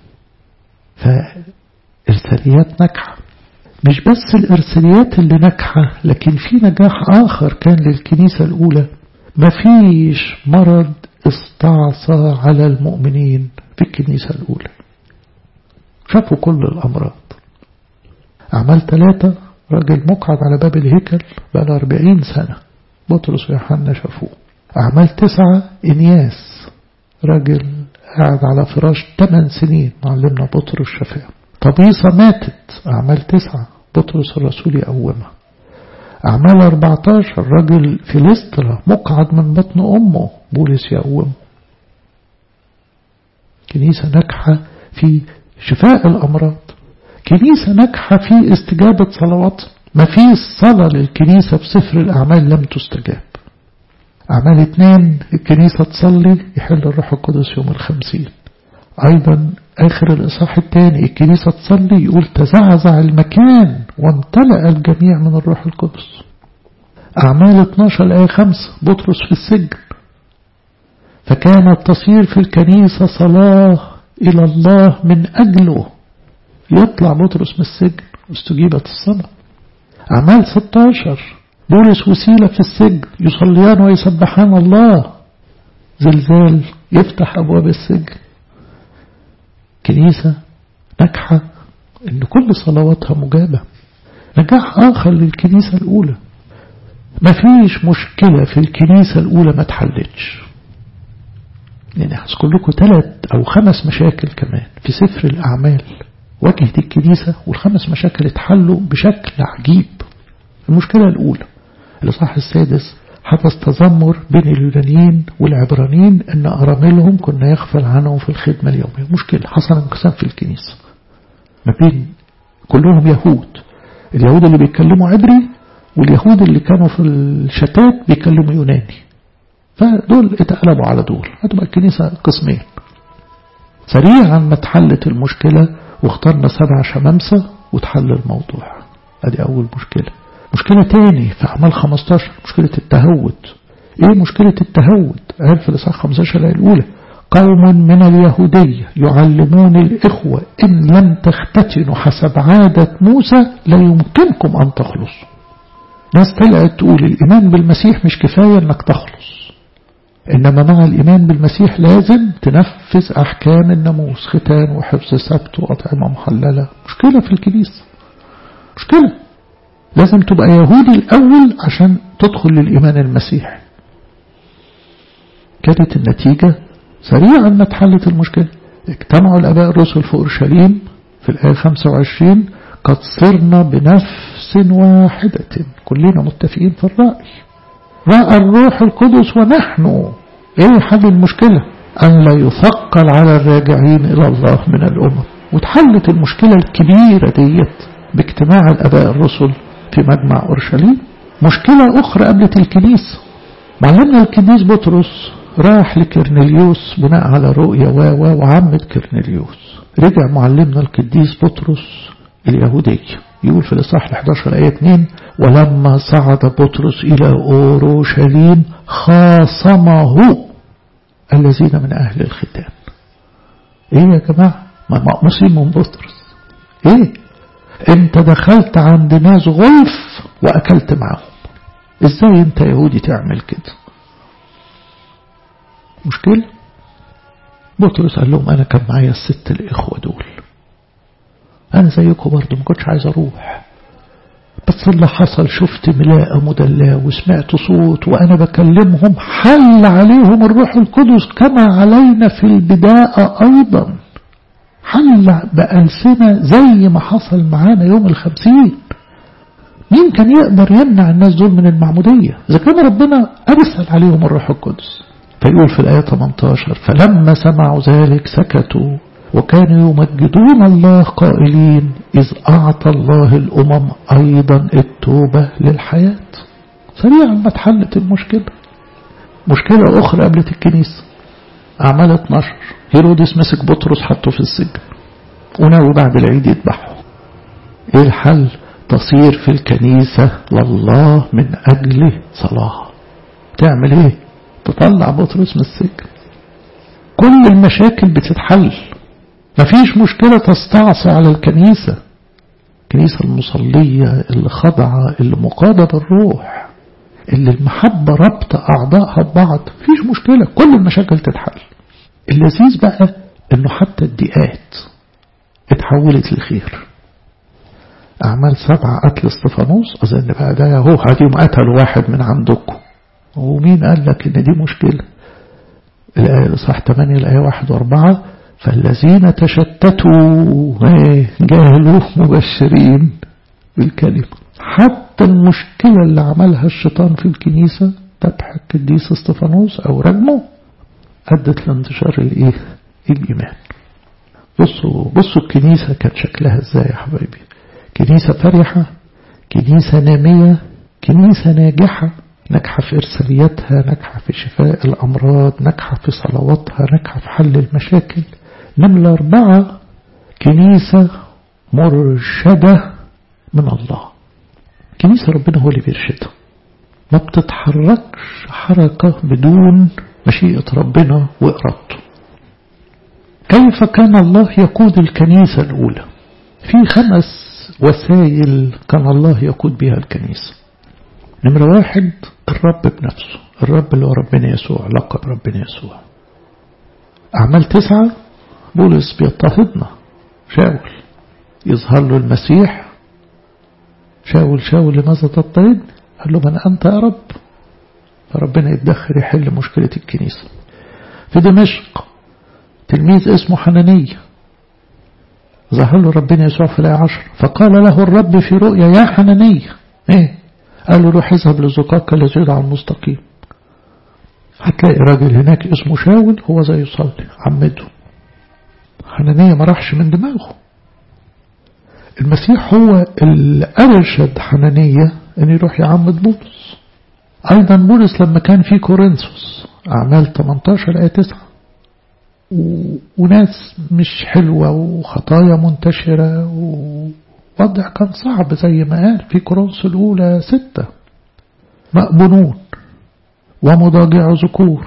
Speaker 1: فإرساليات ناجحة مش بس الإرساليات اللي ناجحة لكن في نجاح آخر كان للكنيسة الأولى مفيش مرض استعصى على المؤمنين في الكنيسة الأولى شافوا كل الأمراض أعمال ثلاثة راجل مقعد على باب الهيكل بقى أربعين سنة بطرس ويوحنا شافوه أعمال تسعة إنياس راجل قاعد على فراش 8 سنين معلمنا بطرس شفاه طبيصة ماتت أعمال تسعة بطرس الرسول يقومها أعمال 14 راجل في لسترا مقعد من بطن أمه بولس يقومه كنيسة ناجحة في شفاء الأمراض كنيسة ناجحة في استجابة صلوات ما في صلاة للكنيسة في سفر الأعمال لم تستجاب أعمال اثنين الكنيسة تصلي يحل الروح القدس يوم الخمسين أيضا آخر الإصحاح الثاني الكنيسة تصلي يقول تزعزع المكان وامتلأ الجميع من الروح القدس أعمال 12 الآية 5 بطرس في السجن فكانت تصير في الكنيسة صلاة إلى الله من أجله يطلع بطرس من السجن واستجيبت الصلاة أعمال 16 بولس وسيلة في السجن يصليان ويسبحان الله زلزال يفتح أبواب السجن كنيسة ناجحة إن كل صلواتها مجابة نجاح آخر للكنيسة الأولى ما فيش مشكلة في الكنيسة الأولى ما تحلتش يعني هذكر لكم ثلاث أو خمس مشاكل كمان في سفر الأعمال واجهت الكنيسة والخمس مشاكل اتحلوا بشكل عجيب المشكلة الأولى الإصحاح السادس حدث تذمر بين اليونانيين والعبرانيين أن أراملهم كنا يغفل عنهم في الخدمة اليومية مشكلة حصل انقسام في الكنيسة ما بين كلهم يهود اليهود اللي بيتكلموا عبري واليهود اللي كانوا في الشتات بيتكلموا يوناني فدول اتقلبوا على دول هتبقى الكنيسة قسمين سريعا ما اتحلت المشكلة واخترنا سبع شمامسة وتحل الموضوع ادي اول مشكلة مشكلة تاني في أعمال 15 مشكلة التهود إيه مشكلة التهود قال في الإصحاح 15 الآية الأولى قوم من اليهودية يعلمون الإخوة إن لم تختتنوا حسب عادة موسى لا يمكنكم أن تخلصوا ناس طلعت تقول الإيمان بالمسيح مش كفاية أنك تخلص إنما مع الإيمان بالمسيح لازم تنفذ أحكام الناموس ختان وحفظ سبت وأطعمة محللة مشكلة في الكنيسة مشكلة لازم تبقى يهودي الأول عشان تدخل للإيمان المسيحي كانت النتيجة سريعا ما اتحلت المشكلة اجتمعوا الأباء الرسل في أورشليم في الآية 25 قد صرنا بنفس واحدة كلنا متفقين في الرأي رأى الروح القدس ونحن ايه حل المشكلة أن لا يثقل على الراجعين إلى الله من الأمم وتحلت المشكلة الكبيرة ديت باجتماع الأباء الرسل في مجمع أورشليم مشكلة أخرى قبلت الكنيسة معلمنا الكنيس بطرس راح لكرنليوس بناء على رؤية و وعمد كرنليوس رجع معلمنا القديس بطرس اليهودي يقول في الإصحاح 11 آية 2 ولما صعد بطرس إلى أورشليم خاصمه الذين من أهل الختان إيه يا جماعة ما مقموسين من بطرس إيه انت دخلت عند ناس غلف وأكلت معهم ازاي انت يهودي تعمل كده مشكلة بطرس قال لهم أنا كان معايا الست الإخوة دول أنا زيكم برضه ما كنتش عايز أروح بس اللي حصل شفت ملاءة مدلاة وسمعت صوت وأنا بكلمهم حل عليهم الروح القدس كما علينا في البداءة أيضا حل بألسنة زي ما حصل معانا يوم الخمسين مين كان يقدر يمنع الناس دول من المعمودية إذا كان ربنا أرسل عليهم الروح القدس فيقول في الآية 18 فلما سمعوا ذلك سكتوا وكانوا يمجدون الله قائلين إذ أعطى الله الأمم أيضا التوبة للحياة سريعا ما اتحلت المشكلة مشكلة أخرى قبلت الكنيسة أعمال 12 هيرودس مسك بطرس حطه في السجن وناوي بعد العيد يذبحه إيه الحل تصير في الكنيسة لله من أجله صلاة تعمل إيه تطلع بطرس من السجن كل المشاكل بتتحل مفيش مشكلة تستعصي على الكنيسة الكنيسة المصلية اللي خضعة اللي مقادة بالروح اللي المحبة ربط أعضائها ببعض مفيش مشكلة كل المشاكل تتحل اللذيذ بقى انه حتى الضيقات اتحولت لخير أعمال سبعة قتل استفانوس أظن بقى ده هو هديهم قتلوا واحد من عندكم ومين قال لك إن دي مشكلة الآية صح 8 الآية 1 و4 فالذين تشتتوا جاهلوا مبشرين بالكلمة حتى المشكلة اللي عملها الشيطان في الكنيسة ذبح القديس استفانوس أو رجمه أدت لانتشار الإيه؟ الإيمان بصوا بصوا الكنيسة كان شكلها ازاي يا حبايبي كنيسة فرحة كنيسة نامية كنيسة ناجحة ناجحة في إرساليتها ناجحة في شفاء الأمراض ناجحة في صلواتها ناجحة في حل المشاكل نملة أربعة كنيسة مرشدة من الله كنيسة ربنا هو اللي بيرشدها ما بتتحركش حركة بدون مشيئة ربنا وإرادته كيف كان الله يقود الكنيسة الأولى في خمس وسائل كان الله يقود بها الكنيسة نمرة واحد الرب بنفسه الرب اللي هو ربنا يسوع لقب ربنا يسوع أعمال تسعة بولس بيضطهدنا شاول يظهر له المسيح شاول شاول لماذا تضطهدني قال له من أنت يا رب فربنا يتدخل يحل مشكلة الكنيسة في دمشق تلميذ اسمه حنانية ظهر له ربنا يسوع في الآية عشر فقال له الرب في رؤيا يا حنانية ايه قال له روح اذهب لزقاق الذي يدعى المستقيم هتلاقي راجل هناك اسمه شاول هو زي يصلي عمده حنانية ما راحش من دماغه المسيح هو اللي أرشد حنانية أن يروح يعمد بولس أيضا بولس لما كان في كورنثوس أعمال 18 آية 9 وناس مش حلوة وخطايا منتشرة ووضع كان صعب زي ما قال في كورنثوس الأولى ستة مأبونون ومضاجع ذكور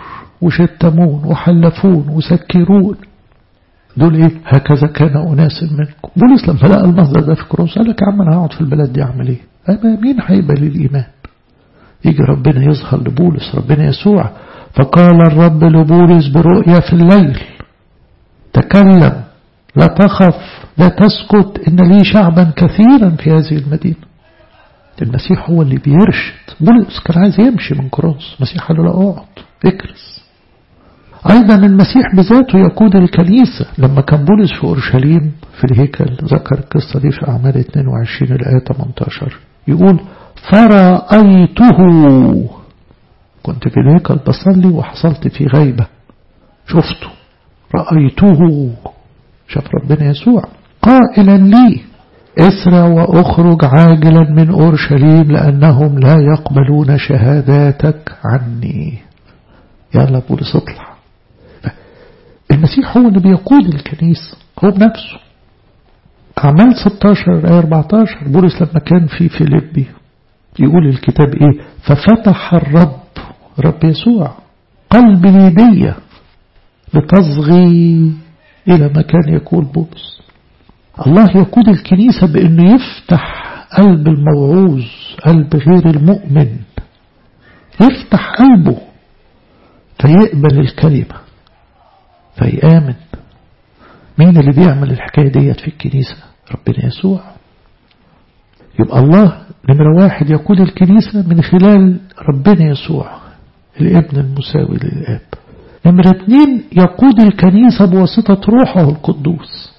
Speaker 1: وشتمون وحلفون وسكرون دول ايه هكذا كان أناس منكم بولس لما لقى المصدر ده في كروس قال لك يا عم انا هقعد في البلد دي اعمل ايه اما مين هيبقى للإيمان يجي ربنا يظهر لبولس ربنا يسوع فقال الرب لبولس برؤيا في الليل تكلم لا تخف لا تسكت إن لي شعبا كثيرا في هذه المدينة المسيح هو اللي بيرشد بولس كان عايز يمشي من كروس المسيح قال له لا اقعد اكرس أيضا المسيح بذاته يقود الكنيسة لما كان بولس في أورشليم في الهيكل ذكر القصة دي في أعمال 22 الآية 18 يقول فرأيته كنت في الهيكل بصلي وحصلت في غيبة شفته رأيته شاف ربنا يسوع قائلا لي اسرع واخرج عاجلا من أورشليم لأنهم لا يقبلون شهاداتك عني يلا بولس اطلع المسيح هو اللي بيقود الكنيسة هو بنفسه أعمال 16 آية 14 بولس لما كان في فيليبي يقول الكتاب إيه ففتح الرب رب يسوع قلب ليدية لتصغي إلى مكان يقول بولس الله يقود الكنيسة بأنه يفتح قلب الموعوظ قلب غير المؤمن يفتح قلبه فيقبل الكلمة فيآمن مين اللي بيعمل الحكاية ديت في الكنيسة ربنا يسوع يبقى الله نمرة واحد يقود الكنيسة من خلال ربنا يسوع الابن المساوي للآب نمرة اتنين يقود الكنيسة بواسطة روحه القدوس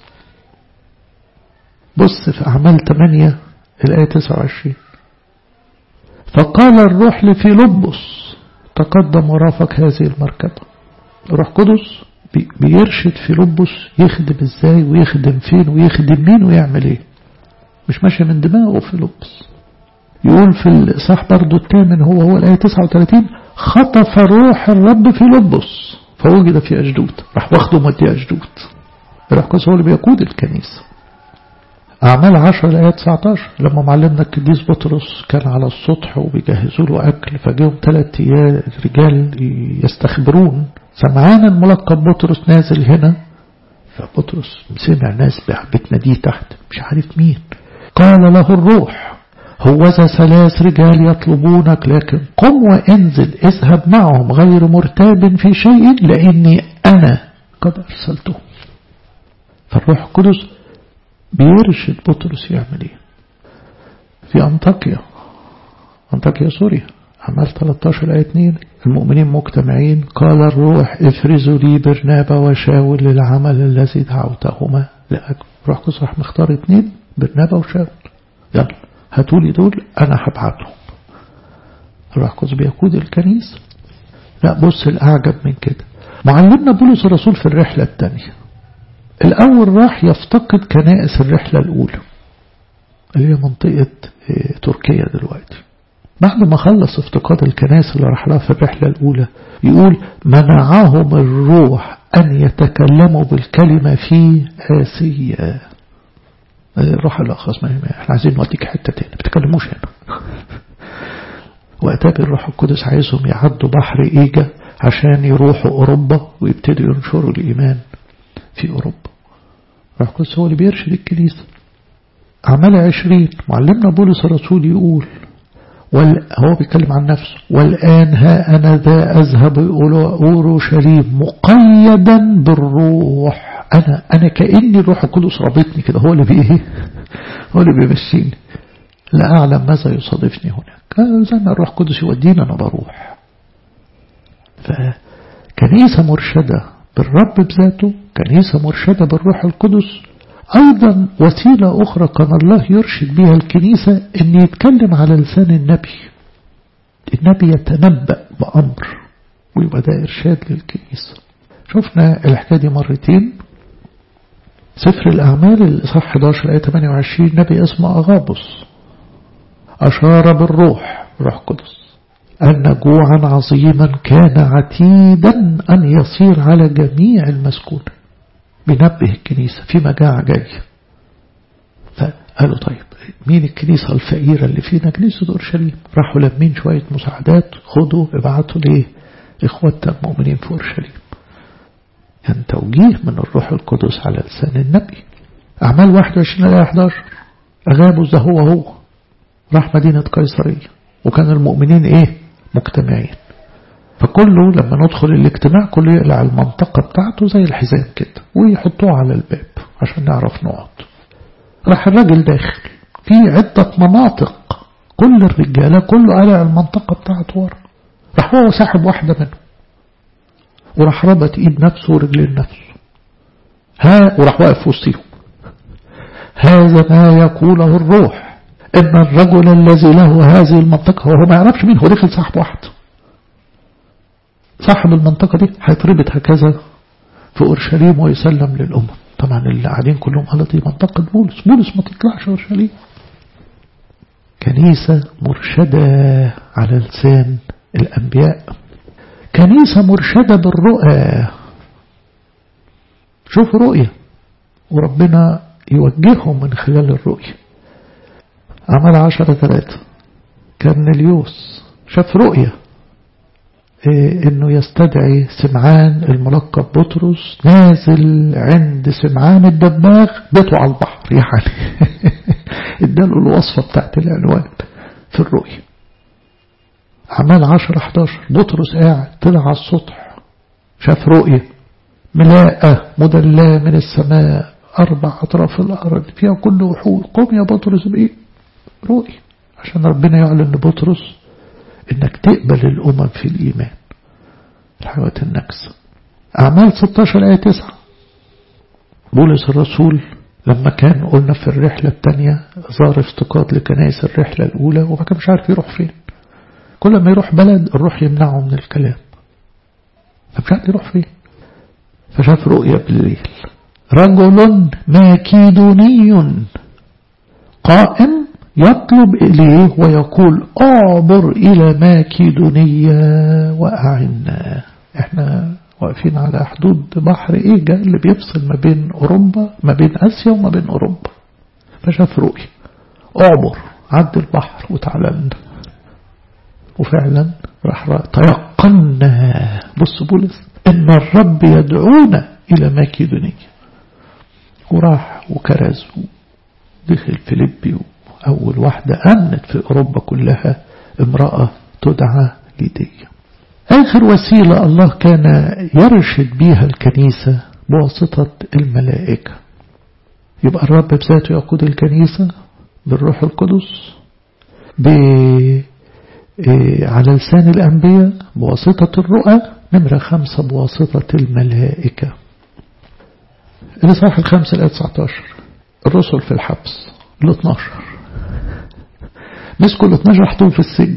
Speaker 1: بص في أعمال 8 الآية 29 فقال الروح لفيلبس تقدم ورافق هذه المركبة روح قدس بيرشد فيلبس يخدم ازاي ويخدم فين ويخدم مين ويعمل ايه مش ماشي من دماغه فيلبس يقول في الإصحاح برضو الثامن هو هو الآية 39 خطف روح الرب في لبس فوجد في أجدود راح واخده مودي أجدود راح قدس هو اللي بيقود الكنيسة أعمال 10 الآية 19 لما معلمنا القديس بطرس كان على السطح وبيجهزوا له أكل فجاهم ثلاث رجال يستخبرون سمعان الملقب بطرس نازل هنا فبطرس سمع ناس بتناديه تحت مش عارف مين قال له الروح هوذا ثلاث رجال يطلبونك لكن قم وانزل اذهب معهم غير مرتاب في شيء لاني انا قد ارسلتهم فالروح القدس بيرشد بطرس يعمل ايه في انطاكيا انطاكيا سوريا عمال 13 آية 2 المؤمنين مجتمعين قال الروح افرزوا لي برنابا وشاول للعمل الذي دعوتهما لأجل روح قدس راح مختار اثنين برنابا وشاول يلا هاتوا لي دول أنا هبعتهم الروح القدس بيقود الكنيسة لا بص الأعجب من كده معلمنا بولس الرسول في الرحلة الثانية الأول راح يفتقد كنائس الرحلة الأولى اللي هي منطقة تركيا دلوقتي بعد ما خلص افتقاد الكنائس اللي راح لها في الرحلة الأولى يقول منعهم الروح أن يتكلموا بالكلمة في آسيا الروح لا خلاص احنا عايزين نوديك حتة تاني ما بتكلموش هنا وأتابع الروح القدس عايزهم يعدوا بحر إيجا عشان يروحوا أوروبا ويبتدوا ينشروا الإيمان في أوروبا الروح القدس هو اللي بيرشد الكنيسة أعمال عشرين معلمنا بولس الرسول يقول وال... هو بيتكلم عن نفسه والآن ها أنا ذا أذهب إلى أورشليم مقيدا بالروح أنا أنا كأني الروح القدس رابطني كده هو اللي بإيه هو اللي بيمشيني لا أعلم ماذا يصادفني هناك زي ما الروح القدس يودينا أنا بروح فكنيسة مرشدة بالرب بذاته كنيسة مرشدة بالروح القدس أيضا وسيلة أخرى كان الله يرشد بها الكنيسة أن يتكلم على لسان النبي النبي يتنبأ بأمر ويبقى ده إرشاد للكنيسة شفنا الحكاية دي مرتين سفر الأعمال الإصحاح 11 آية 28 نبي اسمه أغابس أشار بالروح روح قدس أن جوعا عظيما كان عتيدا أن يصير على جميع المسكون بينبه الكنيسة في مجاعة جاية فقالوا طيب مين الكنيسة الفقيرة اللي فينا كنيسة أورشليم راحوا لمين شوية مساعدات خدوا ابعتوا ليه إخوتنا المؤمنين في أورشليم كان يعني توجيه من الروح القدس على لسان النبي أعمال 21 إلى 11 أغابوا ده هو هو راح مدينة قيصرية وكان المؤمنين إيه مجتمعين فكله لما ندخل الاجتماع كله يقلع المنطقة بتاعته زي الحزام كده ويحطوه على الباب عشان نعرف نقعد راح الراجل داخل في عدة مناطق كل الرجالة كله قلع المنطقة بتاعته ورا راح هو ساحب واحدة منهم وراح ربط ايد نفسه ورجلين نفسه ها وراح واقف وسطيهم هذا ما يقوله الروح ان الرجل الذي له هذه المنطقة هو ما يعرفش مين هو دخل صاحب واحد صاحب المنطقة دي هيتربط هكذا في أورشليم ويسلم للأمم طبعا اللي قاعدين كلهم قالوا دي منطقة بولس بولس ما تطلعش أورشليم كنيسة مرشدة على لسان الأنبياء كنيسة مرشدة بالرؤى شوف رؤية وربنا يوجههم من خلال الرؤية عمل عشرة ثلاثة كرنليوس شاف رؤية إيه انه يستدعي سمعان الملقب بطرس نازل عند سمعان الدباغ بيته على البحر يعني اداله الوصفة بتاعت العنوان في الرؤية أعمال عشر 11 بطرس قاعد طلع على السطح شاف رؤية ملاءة مدلاة من السماء أربع أطراف الأرض فيها كل وحول قم يا بطرس بإيه رؤية عشان ربنا يعلن لبطرس إنك تقبل الأمم في الإيمان الحياة النكسة أعمال 16 آية 9 بولس الرسول لما كان قلنا في الرحلة الثانية زار افتقاد لكنائس الرحلة الأولى وما كان مش عارف يروح فين كل ما يروح بلد الروح يمنعه من الكلام فمش عارف يروح فين فشاف رؤيا بالليل رجل ماكيدوني قائم يطلب إليه ويقول أعبر إلى ماكيدونية وأعنا احنا واقفين على حدود بحر إيجا اللي بيفصل ما بين أوروبا ما بين آسيا وما بين أوروبا فشاف رؤيا أعبر عد البحر وتعالى لنا وفعلا راح تيقنا بص بولس إن الرب يدعونا إلى ماكيدونية وراح وكرز دخل فيليبي أول واحدة أمنت في أوروبا كلها امرأة تدعى ليدية آخر وسيلة الله كان يرشد بها الكنيسة بواسطة الملائكة يبقى الرب بذاته يقود الكنيسة بالروح القدس ب على لسان الأنبياء بواسطة الرؤى نمرة خمسة بواسطة الملائكة الإصحاح الخامس الآية 19 الرسل في الحبس ال 12 مسكوا ال 12 حطوهم في السجن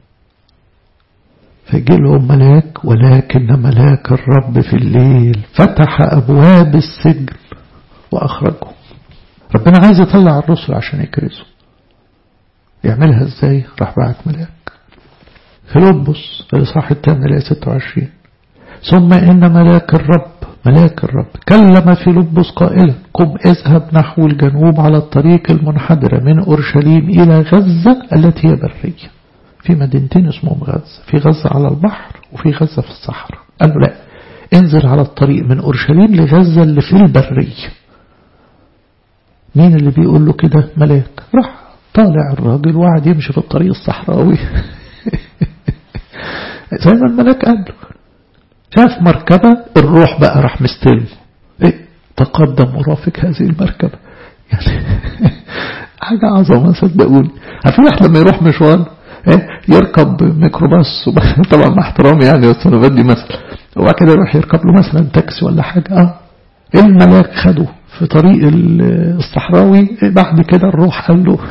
Speaker 1: فجي لهم ملاك ولكن ملاك الرب في الليل فتح أبواب السجن وأخرجهم ربنا عايز يطلع الرسل عشان يكرزوا يعملها ازاي راح بعت ملاك فيلبس الإصحاح الثامن الآية 26 ثم إن ملاك الرب ملاك الرب كلم فيلبس قائلا قم اذهب نحو الجنوب على الطريق المنحدرة من أورشليم إلى غزة التي هي برية في مدينتين اسمهم غزة في غزة على البحر وفي غزة في الصحراء قال له لا انزل على الطريق من أورشليم لغزة اللي في البرية مين اللي بيقول له كده ملاك راح طالع الراجل وقعد يمشي في الطريق الصحراوي زي ما الملاك قال له شاف مركبة الروح بقى راح مستلم ايه تقدم ورافق هذه المركبة يعني حاجة عظمة صدقوني عارفين واحد لما يروح مشوار ايه يركب ميكروباص طبعا مع احترامي يعني بس انا بدي مثل وبعد كده يروح يركب له مثلا تاكسي ولا حاجة اه الملاك خده في طريق الصحراوي بعد كده الروح قال له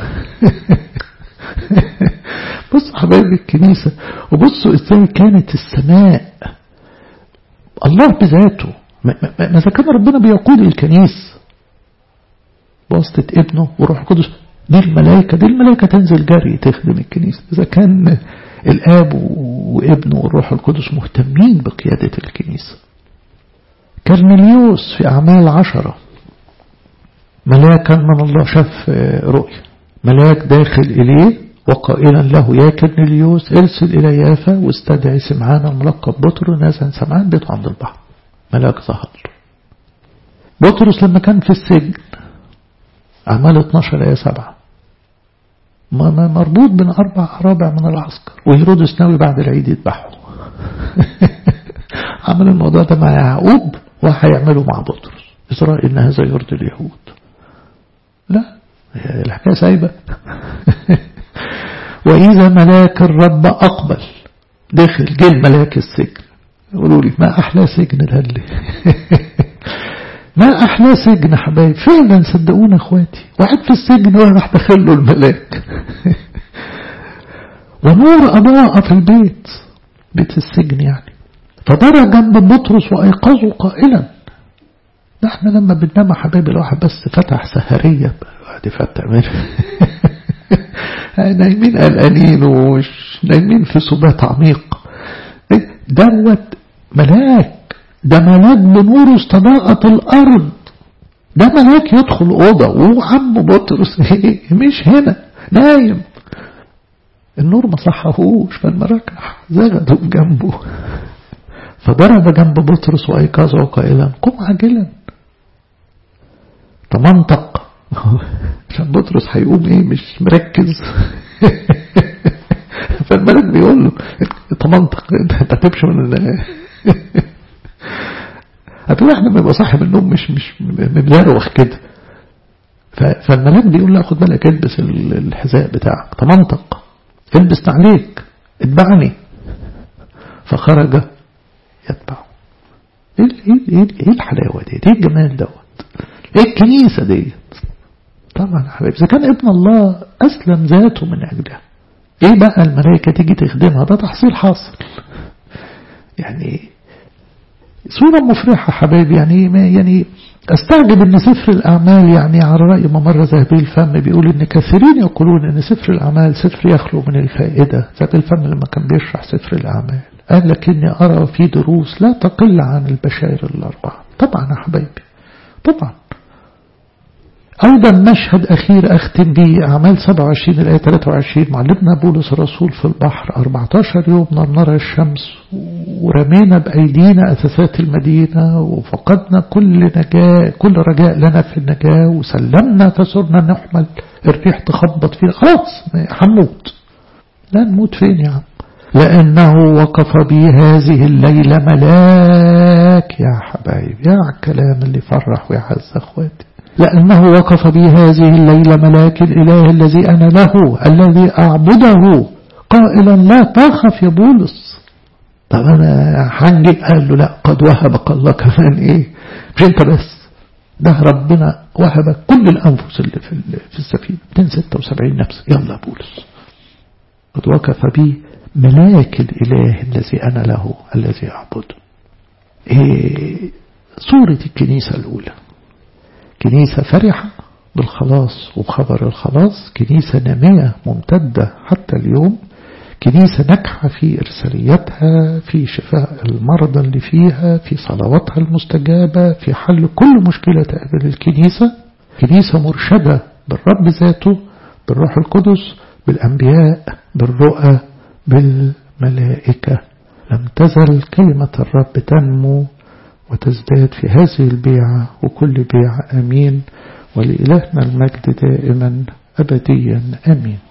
Speaker 1: بصوا حبايبي الكنيسة وبصوا ازاي كانت السماء الله بذاته ما إذا كان ربنا بيقود الكنيسة بواسطة ابنه وروح القدس دي الملائكة دي الملائكة تنزل جري تخدم الكنيسة إذا كان الآب وابنه والروح القدس مهتمين بقيادة الكنيسة كرنليوس في أعمال عشرة ملاكا من الله شاف رؤية ملاك داخل إليه وقائلا له يا كرنليوس ارسل إلى يافا واستدعي سمعان الملقب بطرس ناسا سمعان بيته عند البحر ملاك ظهر بطرس لما كان في السجن أعمال 12 آية 7 مربوط بين أربع أرابع من العسكر وهيرودس ناوي بعد العيد يذبحه عمل الموضوع ده مع يعقوب وهيعمله مع بطرس إسرائيل إن هذا يرضي اليهود لا الحكاية سايبة وإذا ملاك الرب أقبل دخل جه ملاك السجن يقولوا لي ما أحلى سجن الهلي ما أحلى سجن حبايب فعلا صدقونا اخواتي واحد في السجن وراح دخل له الملاك ونور أضاء في البيت بيت السجن يعني فضرب جنب بطرس وأيقظه قائلا ده احنا لما بننام حبايبي الواحد بس فتح سهرية بعد فتح منها نايمين قلقانين ومش نايمين في سبات عميق دوت ملاك ده ملاك بنور استضاءت الأرض ده ملاك يدخل أوضة وعم بطرس مش هنا نايم النور ما صحهوش فالملاك زغده جنبه فضرب جنب بطرس وأيقظه قائلا قم عاجلا تمنطق عشان بطرس هيقوم ايه مش مركز فالملك بيقول له تمنطق انت هتمشي من هتقول احنا بنبقى صاحب النوم مش مش مبلاروخ كده فالملاك بيقول له خد بالك البس الحذاء بتاعك تمنطق البس عليك اتبعني فخرج يتبعه ايه ايه ايه الحلاوه دي ايه الجمال دوت ايه الكنيسه ديت طبعا يا حبيبي اذا كان ابن الله اسلم ذاته من اجلها ايه بقى الملائكه تيجي تخدمها ده تحصيل حاصل يعني صورة مفرحة حبايبي يعني يعني استعجب ان سفر الاعمال يعني على رأي ممر ذهبي الفم بيقول ان كثيرين يقولون ان سفر الاعمال سفر يخلو من الفائدة ذهبي الفم لما كان بيشرح سفر الاعمال قال لكني ارى في دروس لا تقل عن البشائر الاربعة طبعا يا حبايبي طبعا أيضا مشهد أخير أختم به أعمال 27 الآية 23 معلمنا بولس الرسول في البحر 14 يوم نرى الشمس ورمينا بأيدينا أساسات المدينة وفقدنا كل نجاة كل رجاء لنا في النجاة وسلمنا فصرنا نحمل الريح تخبط فينا خلاص هنموت لا نموت فين يا عم لأنه وقف بي هذه الليلة ملاك يا حبايب يا الكلام اللي فرح ويعز أخواتي لأنه وقف بي هذه الليلة ملاك الإله الذي أنا له الذي أعبده قائلا لا تخف يا بولس طب أنا حنجي قال له لا قد وهبك الله كمان إيه مش أنت بس ده ربنا وهبك كل الأنفس اللي في, في السفينة 276 نفس يلا بولس قد وقف بي ملاك الإله الذي أنا له الذي أعبده إيه صورة الكنيسة الأولى كنيسة فرحة بالخلاص وخبر الخلاص كنيسة نامية ممتدة حتى اليوم كنيسة ناجحة في إرساليتها في شفاء المرضى اللي فيها في صلواتها المستجابة في حل كل مشكلة تقابل الكنيسة كنيسة مرشدة بالرب ذاته بالروح القدس بالأنبياء بالرؤى بالملائكة لم تزل كلمة الرب تنمو وتزداد في هذه البيعة وكل بيعة أمين ولإلهنا المجد دائما أبديا أمين